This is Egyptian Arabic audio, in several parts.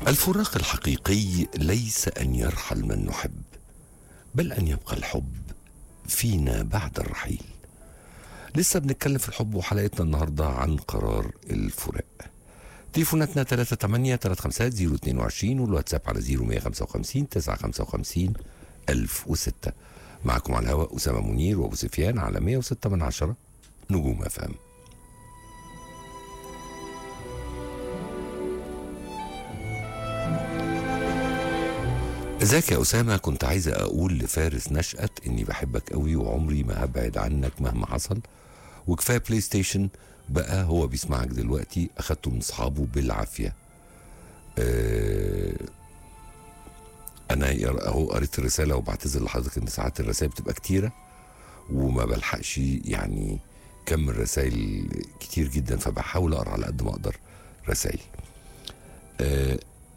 الفراق الحقيقي ليس ان يرحل من نحب بل ان يبقى الحب فينا بعد الرحيل لسه بنتكلم في الحب وحلقتنا النهارده عن قرار الفراق تليفوناتنا 38 350 022 والواتساب على 0155 955 1006 معكم على الهواء أسامة منير وأبو سفيان على 106 من عشرة نجوم أفهم ازيك يا أسامة كنت عايزة أقول لفارس نشأت إني بحبك قوي وعمري ما هبعد عنك مهما حصل وكفاية بلاي ستيشن بقى هو بيسمعك دلوقتي أخدته من أصحابه بالعافية أه أنا يا- أهو قريت الرسالة وبعتذر لحضرتك إن ساعات الرسائل بتبقى كتيرة وما بلحقش يعني كم الرسائل كتير جدا فبحاول أقرأ على قد ما أقدر رسائل أه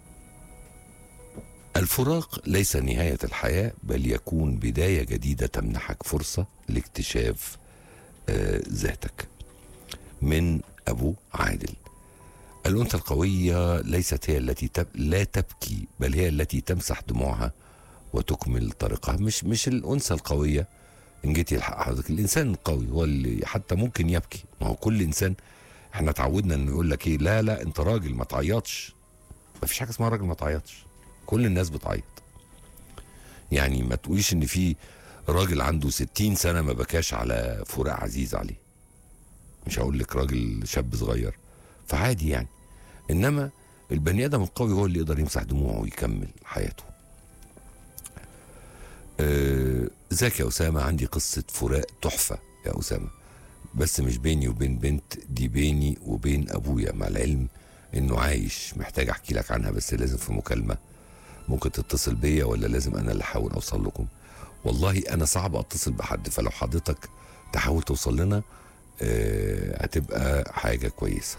الفراق ليس نهاية الحياة بل يكون بداية جديدة تمنحك فرصة لاكتشاف آه، ذاتك من أبو عادل الأنثى القوية ليست هي التي تب... لا تبكي بل هي التي تمسح دموعها وتكمل طريقها مش مش الأنثى القوية إن جيتي الحق حضرتك الإنسان القوي هو اللي حتى ممكن يبكي ما هو كل إنسان احنا اتعودنا انه يقول لك ايه لا لا انت راجل ما تعيطش ما فيش حاجه اسمها راجل ما تعيطش كل الناس بتعيط يعني ما تقوليش ان في راجل عنده 60 سنه ما بكاش على فراق عزيز عليه مش هقول لك راجل شاب صغير فعادي يعني انما البني ادم القوي هو اللي يقدر يمسح دموعه ويكمل حياته آه، ازيك يا اسامه عندي قصه فراق تحفه يا اسامه بس مش بيني وبين بنت دي بيني وبين ابويا مع العلم انه عايش محتاج احكي لك عنها بس لازم في مكالمه ممكن تتصل بيا ولا لازم انا اللي احاول اوصل لكم والله انا صعب اتصل بحد فلو حضرتك تحاول توصل لنا آه، هتبقى حاجه كويسه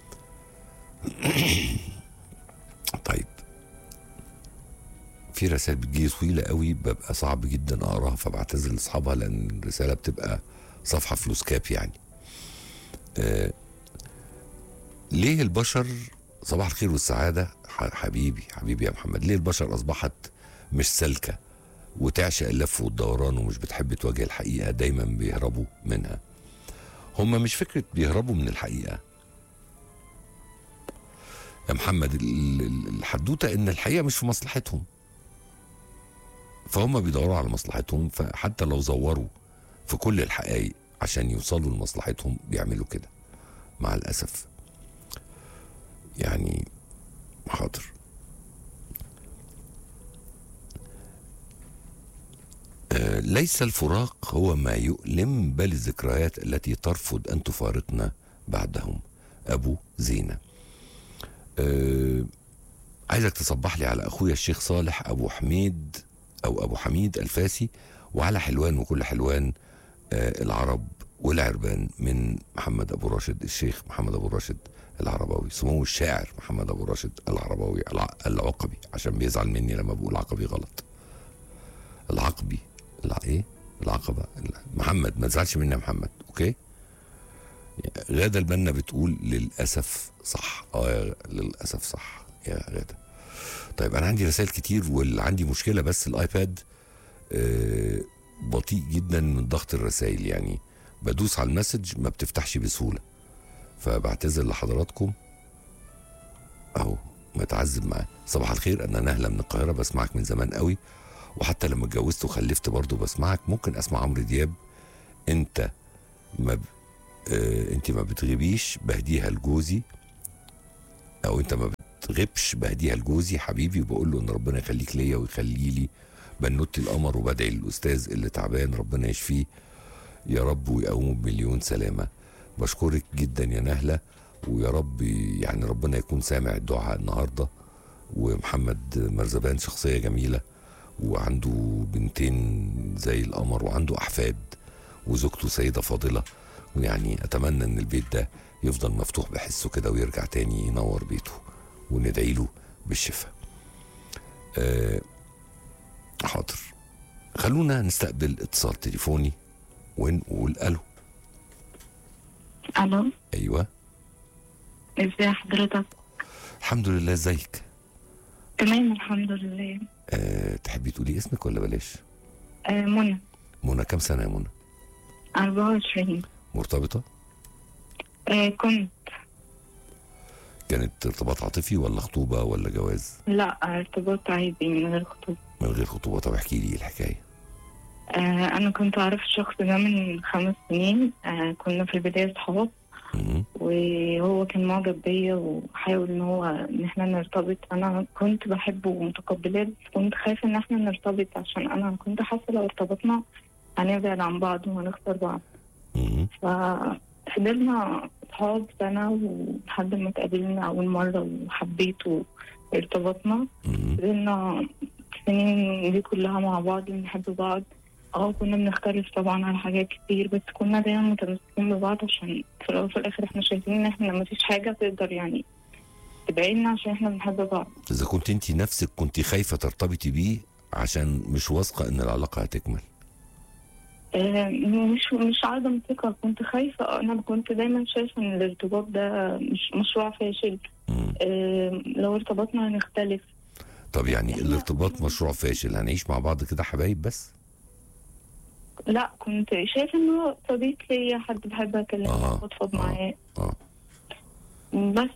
طيب في رسائل بتجي طويله قوي ببقى صعب جدا اقراها فبعتذر لاصحابها لان الرساله بتبقى صفحه فلوس كاب يعني آه ليه البشر صباح الخير والسعاده ح- حبيبي حبيبي يا محمد ليه البشر اصبحت مش سالكه وتعشق اللف والدوران ومش بتحب تواجه الحقيقه دايما بيهربوا منها هم مش فكره بيهربوا من الحقيقه يا محمد ال- ال- الحدوته ان الحقيقه مش في مصلحتهم فهم بيدوروا على مصلحتهم فحتى لو زوروا في كل الحقائق عشان يوصلوا لمصلحتهم بيعملوا كده مع الاسف يعني حاضر آه، ليس الفراق هو ما يؤلم بل الذكريات التي ترفض ان تفارقنا بعدهم ابو زينه أه عايزك تصبح لي على اخويا الشيخ صالح ابو حميد او ابو حميد الفاسي وعلى حلوان وكل حلوان آه العرب والعربان من محمد ابو راشد الشيخ محمد ابو راشد العرباوي سمو الشاعر محمد ابو راشد العرباوي الع- العقبي عشان بيزعل مني لما بقول عقبي غلط العقبي الع... ايه العقبه لا. محمد ما تزعلش مني يا محمد اوكي غاده البنا بتقول للاسف صح اه يا- للاسف صح يا غاده طيب انا عندي رسائل كتير واللي عندي مشكله بس الايباد آه، بطيء جدا من ضغط الرسائل يعني بدوس على المسج ما بتفتحش بسهوله فبعتذر لحضراتكم اهو متعذب معاه صباح الخير انا نهله من القاهره بسمعك من زمان قوي وحتى لما اتجوزت وخلفت برضه بسمعك ممكن اسمع عمرو دياب انت ما ب... آه انت ما بتغيبيش بهديها لجوزي او انت ما بتغيبش بهديها لجوزي حبيبي وبقول له ان ربنا يخليك ليا ويخلي لي بنوتي القمر وبدعي للاستاذ اللي تعبان ربنا يشفيه يا رب ويقومه بمليون سلامه بشكرك جدا يا نهله ويا رب يعني ربنا يكون سامع الدعاء النهارده ومحمد مرزبان شخصيه جميله وعنده بنتين زي القمر وعنده احفاد وزوجته سيده فاضله ويعني اتمنى ان البيت ده يفضل مفتوح بحسه كده ويرجع تاني ينور بيته وندعي له بالشفاء آه حاضر خلونا نستقبل اتصال تليفوني ونقول الو الو ايوه ازي حضرتك الحمد لله ازيك تمام الحمد لله أه تحبي تقولي اسمك ولا بلاش آه منى منى كم سنه يا منى 24 مرتبطه آه كنت كانت ارتباط عاطفي ولا خطوبه ولا جواز لا ارتباط عادي من غير خطوبة من غير خطوبه طب احكي لي ايه الحكايه آه أنا كنت أعرف الشخص ده من خمس سنين آه كنا في البداية صحاب مم. وهو كان معجب بيا وحاول إن هو إن إحنا نرتبط أنا كنت بحبه ومتقبلاه بس كنت خايفة إن إحنا نرتبط عشان أنا كنت حاسة لو ارتبطنا هنبعد عن بعض وهنخسر بعض مم. ففضلنا صحاب سنة ولحد ما اتقابلنا أول مرة وحبيته وارتبطنا مم. فضلنا السنين دي كلها مع بعض بنحب بعض اه كنا بنختلف طبعا على حاجات كتير بس كنا دايما متمسكين ببعض عشان في الأول وفي الآخر احنا شايفين إن احنا مفيش حاجة تقدر يعني تبعدنا عشان احنا بنحب بعض اذا كنت انت نفسك كنت خايفه ترتبطي بيه عشان مش واثقه ان العلاقه هتكمل آه، مش مش عدم ثقة كنت خايفة أنا كنت دايما شايفة إن الارتباط ده مش مشروع فاشل مم. آه، لو ارتبطنا هنختلف طب يعني إحنا- الارتباط مشروع فاشل هنعيش مع بعض كده حبايب بس لا كنت شايفة إن هو صديق ليا حد بحب أكلمه آه، وأفضفض آه. معاه اه بس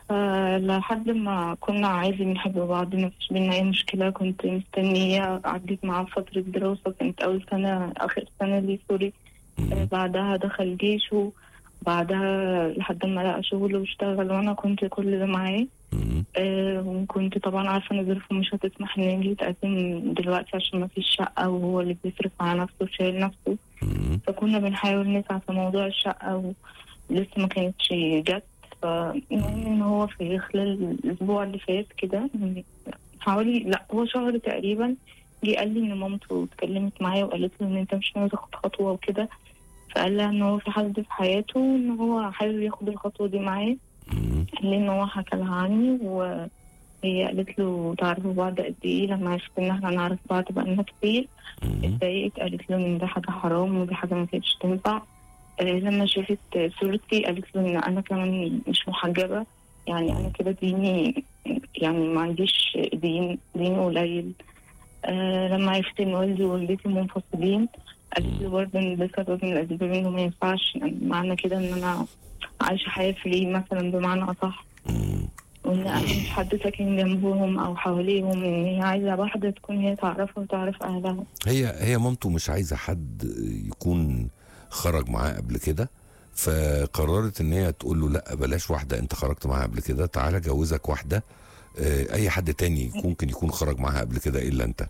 لحد ما كنا عادي بنحب بعض ما فيش بينا أي مشكلة كنت مستنية عديت معاه فترة دراسة كانت أول سنة آخر سنة لي سوري آه، مم. بعدها دخل جيشه بعدها لحد ما لقى شغل واشتغل وأنا كنت كل ده معاه مم. آه، وكنت طبعا عارفة إن ظروفه مش هتسمح إن يجي يتقدم دلوقتي عشان ما فيش شقة وهو اللي بيصرف على نفسه وشايل نفسه مم. فكنا بنحاول نسعى في موضوع الشقة ولسه ما كانتش جت فالمهم إن هو في خلال الأسبوع اللي فات كده من حوالي لا هو شهر تقريبا جه قال لي إن مامته اتكلمت معايا وقالت له إن أنت مش ناوي تاخد خطوة وكده فقال لها إن هو في حد في حياته إن هو حابب ياخد الخطوة دي معاه مم. قال لي إن هو حكى لها عني وهي قالت له تعرفوا بعض قد إيه لما عرفت إن إحنا نعرف بعض بقالنا كتير مم. اتضايقت قالت له ان ده حاجه حرام ودي حاجه ما كانتش تنفع آه لما شافت صورتي قالت له ان انا كمان مش محجبه يعني انا كده ديني يعني ما عنديش دين دين قليل آه لما عرفت ان والدي ووالدتي منفصلين قالت له برضه ان ده سبب من الاسباب انه ما ينفعش يعني معنى كده ان انا عايشه حياه فري مثلا بمعنى اصح مم. وان انا مش حد ساكن جنبهم او حواليهم ان هي عايزه واحده تكون هي تعرفها وتعرف اهلها هي هي مامته مش عايزه حد يكون خرج معاه قبل كده فقررت ان هي تقول له لا بلاش واحده انت خرجت معاها قبل كده تعالى جوزك واحده آه، اي حد تاني ممكن يكون خرج معاها قبل كده الا انت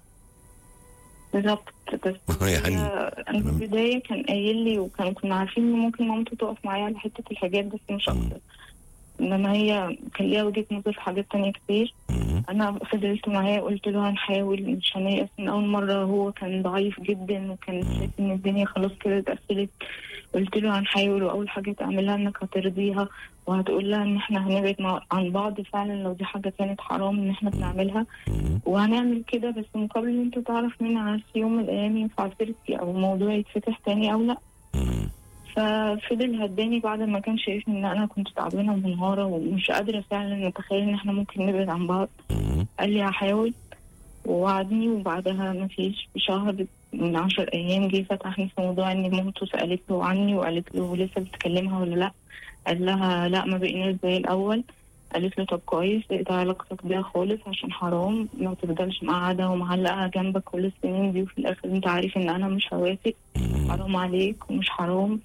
بالظبط بس يعني هي- انا في البدايه كان قايل لي وكان كنا عارفين ان ممكن مامته تقف معايا على حته الحاجات بس مش مم. اكتر انما هي كان ليها وجهه نظر في حاجات تانية كتير مم. انا فضلت معاه قلت له هنحاول مش هنيأس من اول مره هو كان ضعيف جدا وكان شايف ان الدنيا خلاص كده اتقفلت قلت له هنحاول واول حاجه تعملها انك هترضيها وهتقول لها ان احنا هنبعد مع- عن بعض فعلا لو دي حاجه كانت حرام ان احنا بنعملها مم. وهنعمل كده بس مقابل ان انت تعرف مني على في يوم من الايام ينفع ترسي او الموضوع يتفتح تاني او لا مم. ففضل هداني بعد ما كان شايفني ان انا كنت تعبانه ومنهاره ومش قادره فعلا اتخيل ان احنا ممكن نبعد عن بعض مم. قال لي هحاول ووعدني وبعدها ما فيش بشهر من عشر ايام جه فتحني في موضوع ان مامته سالت له عني وقالت له لسه بتكلمها ولا لا قال لها لا ما بقيناش زي الاول قالت له طب كويس اقطع علاقتك بيها خالص عشان حرام ما تفضلش مقعدة ومعلقة جنبك كل السنين دي وفي الآخر أنت عارف إن أنا مش هوافق مم. حرام عليك ومش حرام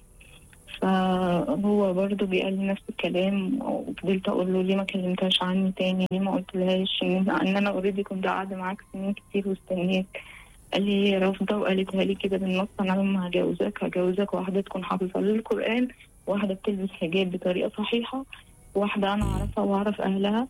فهو برضه بيقال لي نفس الكلام وفضلت اقول له ليه ما كلمتهاش عني تاني ليه ما قلتلهاش ان ان انا اوريدي كنت قاعده معاك سنين كتير واستنيت قال لي رافضه وقالتها لي كده بالنص انا لما هجوزك هجوزك واحده تكون حافظه للقران واحده بتلبس حجاب بطريقه صحيحه واحده انا اعرفها واعرف اهلها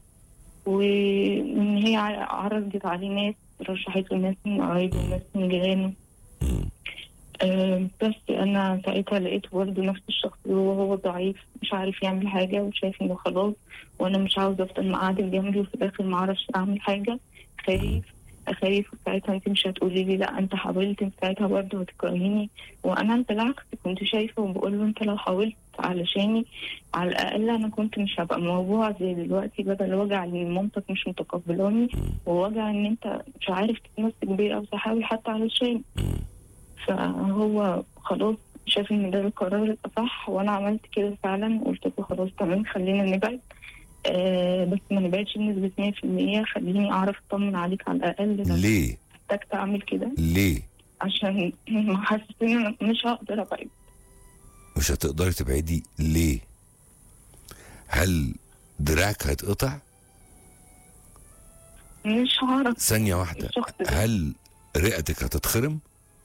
وان هي ع- عرضت عليه ناس رشحت له ناس من قرايبه وناس من جيرانه مم. آه، بس انا ساعتها لقيت برضه نفس الشخص اللي هو هو ضعيف مش عارف يعمل حاجه وشايف انه خلاص وانا مش عاوزه افضل مقعد جنبي وفي الاخر ما اعرفش اعمل حاجه خايف خايف وساعتها انت مش هتقولي لي لا انت حاولت انت ساعتها برضه هتكرهيني وانا بالعكس كنت شايفه وبقول له انت لو حاولت علشاني على الاقل انا كنت مش هبقى موجوع زي دلوقتي بدل وجع ان مامتك مش متقبلاني مم. ووجع ان انت مش عارف تتمسك بيا او تحاول حتى علشان مم. فهو خلاص شاف ان ده القرار يبقى صح وانا عملت كده فعلا قلت له خلاص تمام خلينا نبعد آه بس ما نبعدش بنسبة 100% خليني اعرف اطمن عليك على الاقل لو ليه احتجت اعمل كده ليه عشان ما حاسس ان انا مش هقدر ابعد مش هتقدري تبعدي ليه هل دراعك هيتقطع مش هعرف ثانية واحدة الشخص ده هل رئتك هتتخرم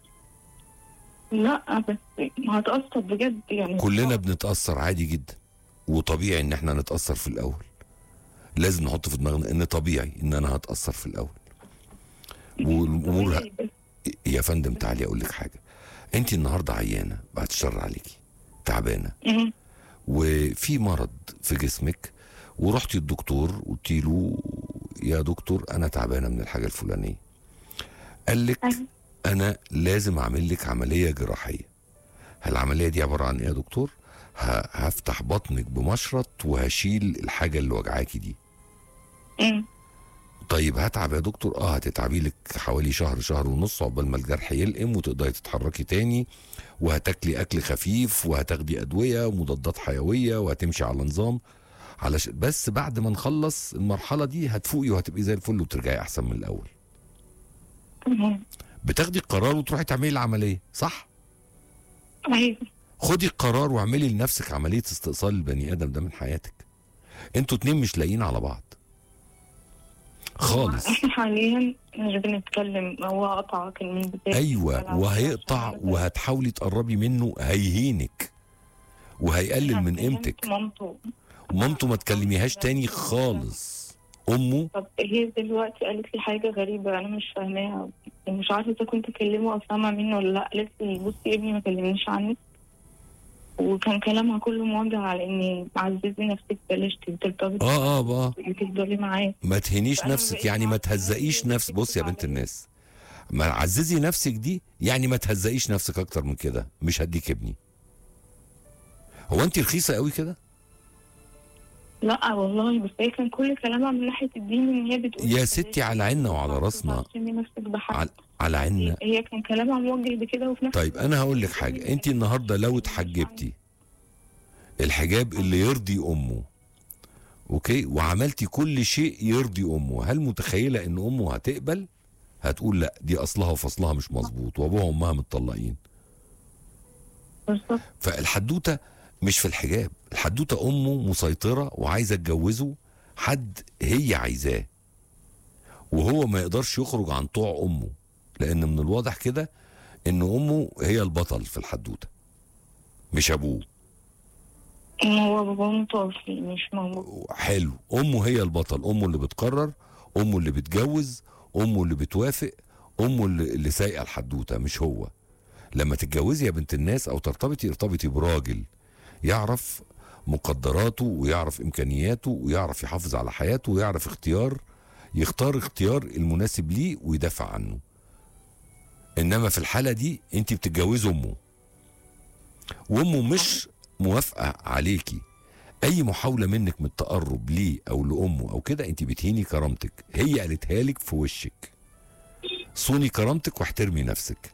لا بس هتأثر بجد يعني كلنا بنتأثر عادي جدا وطبيعي ان احنا نتأثر في الاول لازم نحط في دماغنا ان طبيعي ان انا هتأثر في الاول والامور ه... بس يا فندم تعالي اقول لك حاجة انت النهاردة عيانة بعد الشر عليكي تعبانة مم. وفي مرض في جسمك ورحتي الدكتور قلت له يا دكتور انا تعبانه من الحاجه الفلانيه قال لك أيوة. انا لازم اعمل لك عمليه جراحيه هل العمليه دي عباره عن ايه يا دكتور ه- هفتح بطنك بمشرط وهشيل الحاجه اللي وجعاكي دي مم. طيب هتعب يا دكتور اه هتتعبي لك حوالي شهر شهر ونص عقبال ما الجرح يلقم وتقدري تتحركي تاني وهتاكلي اكل خفيف وهتاخدي ادويه ومضادات حيويه وهتمشي على نظام علش بس بعد ما نخلص المرحله دي هتفوقي وهتبقي زي الفل وترجعي احسن من الاول تمام بتاخدي القرار وتروحي تعملي العمليه صح ايوه خدي القرار واعملي لنفسك عمليه استئصال البني ادم ده من حياتك انتوا اتنين مش لاقيين على بعض خالص احنا حاليا مش بنتكلم هو قطعك من البدايه ايوه وهيقطع وهتحاولي تقربي منه هيهينك وهيقلل من قيمتك مامته مامته ما تكلميهاش تاني خالص امه طب هي دلوقتي قالت لي حاجه غريبه انا مش فاهماها مش عارفه اذا كنت اكلمه او سامعه منه ولا لا قالت لي بصي ابني ما كلمنيش عنك وكان كلامها كله موجه على اني عززي نفسك بلاش ترتبطي اه اه اه تفضلي معاه ما تهنيش فأنا نفسك بقيت يعني ما عارفة تهزقيش نفسي نفسك بص يا على بنت إيه. الناس ما عززي نفسك دي يعني ما تهزقيش نفسك اكتر من كده مش هديك ابني هو انت رخيصه قوي كده لا والله بس هي كان كل كلامها من ناحيه الدين ان هي بتقول يا ستي على عيننا وعلى راسنا. تعصمي نفسك بحق على, على عيننا هي كان كلامها موجه بكده وفي نفس طيب انا هقول لك حاجه انت النهارده لو اتحجبتي الحجاب اللي يرضي امه اوكي وعملتي كل شيء يرضي امه هل متخيله ان امه هتقبل هتقول لا دي اصلها وفصلها مش مظبوط وابوها وامها متطلقين بالظبط فالحدوته مش في الحجاب الحدوته امه مسيطره وعايزه تجوزه حد هي عايزاه وهو ما يقدرش يخرج عن طوع امه لان من الواضح كده ان امه هي البطل في الحدوته مش ابوه هو بابا متوفي مش موجود حلو امه هي البطل امه اللي بتقرر امه اللي بتجوز امه اللي بتوافق امه اللي, اللي سايقه الحدوته مش هو لما تتجوزي يا بنت الناس او ترتبطي ارتبطي براجل يعرف مقدراته ويعرف امكانياته ويعرف يحافظ على حياته ويعرف اختيار يختار اختيار المناسب ليه ويدافع عنه انما في الحاله دي انت بتتجوزي امه وامه مش موافقه عليكي اي محاوله منك من التقرب ليه او لامه او كده انت بتهيني كرامتك هي قالتها لك في وشك صوني كرامتك واحترمي نفسك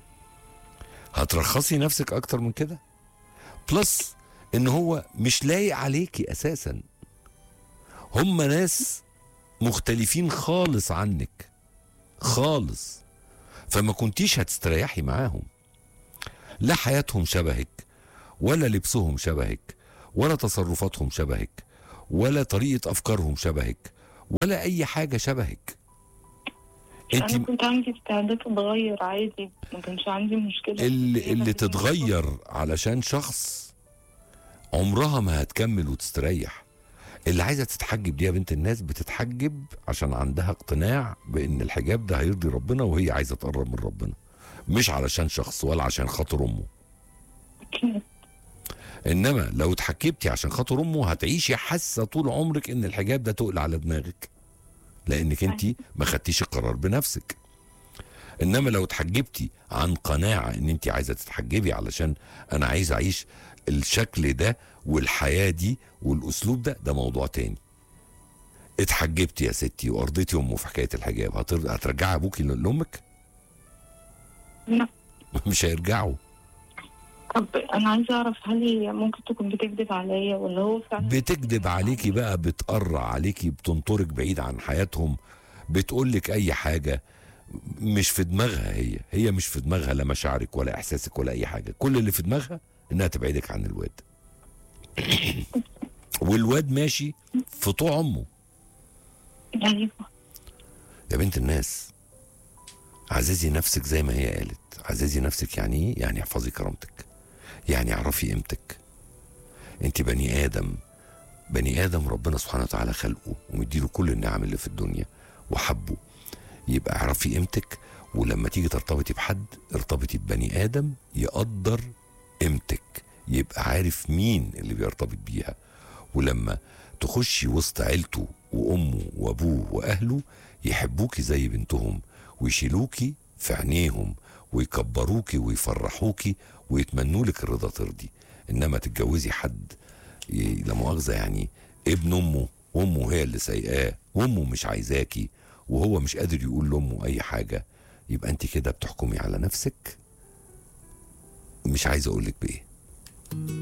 هترخصي نفسك اكتر من كده بلس ان هو مش لايق عليكي اساسا هم ناس مختلفين خالص عنك خالص فما كنتيش هتستريحي معاهم لا حياتهم شبهك ولا لبسهم شبهك ولا تصرفاتهم شبهك ولا طريقة أفكارهم شبهك ولا أي حاجة شبهك انا انت كنت عندي استعداد اتغير عادي ما كانش عندي مشكله اللي, هي اللي بس تتغير علشان شخص عمرها ما هتكمل وتستريح اللي عايزة تتحجب دي يا بنت الناس بتتحجب عشان عندها اقتناع بأن الحجاب ده هيرضي ربنا وهي عايزة تقرب من ربنا مش علشان شخص ولا عشان خاطر أمه أكيد. انما لو اتحكمتي عشان خاطر امه هتعيشي حاسه طول عمرك ان الحجاب ده تقل على دماغك لانك انت ما خدتيش القرار بنفسك انما لو اتحجبتي عن قناعه ان انت عايزه تتحجبي علشان انا عايز اعيش الشكل ده والحياه دي والاسلوب ده ده موضوع تاني اتحجبتي يا ستي وارضيتي امه في حكايه الحجاب هتر... هترجعي ابوكي ل- لامك لا مش هيرجعوا طب انا عايزه اعرف هل هي ممكن تكون بتكذب عليا ولا هو فعلا بتكذب عليكي بقى بتقرع عليكي بتنطرك بعيد عن حياتهم بتقولك اي حاجه مش في دماغها هي هي مش في دماغها لا مشاعرك ولا احساسك ولا اي حاجه كل اللي في دماغها انها تبعدك عن الواد والواد ماشي في طوع امه ايوه يا بنت الناس عززي نفسك زي ما هي قالت عززي نفسك يعني ايه يعني احفظي كرامتك يعني اعرفي قيمتك انت بني ادم بني ادم ربنا سبحانه وتعالى خلقه ومديله كل النعم اللي في الدنيا وحبه يبقى اعرفي قيمتك ولما تيجي ترتبطي بحد ارتبطي ببني ادم يقدر قيمتك يبقى عارف مين اللي بيرتبط بيها ولما تخشي وسط عيلته وامه وابوه واهله يحبوكي زي بنتهم ويشيلوكي في عينيهم ويكبروكي ويفرحوكي ويتمنوا لك الرضا ترضي انما تتجوزي حد ي- لا مؤاخذه يعني ابن امه وامه هي اللي سايقاه وامه مش عايزاكي وهو مش قادر يقول لامه اي حاجه يبقى انت كده بتحكمي على نفسك مش عايز اقول لك بايه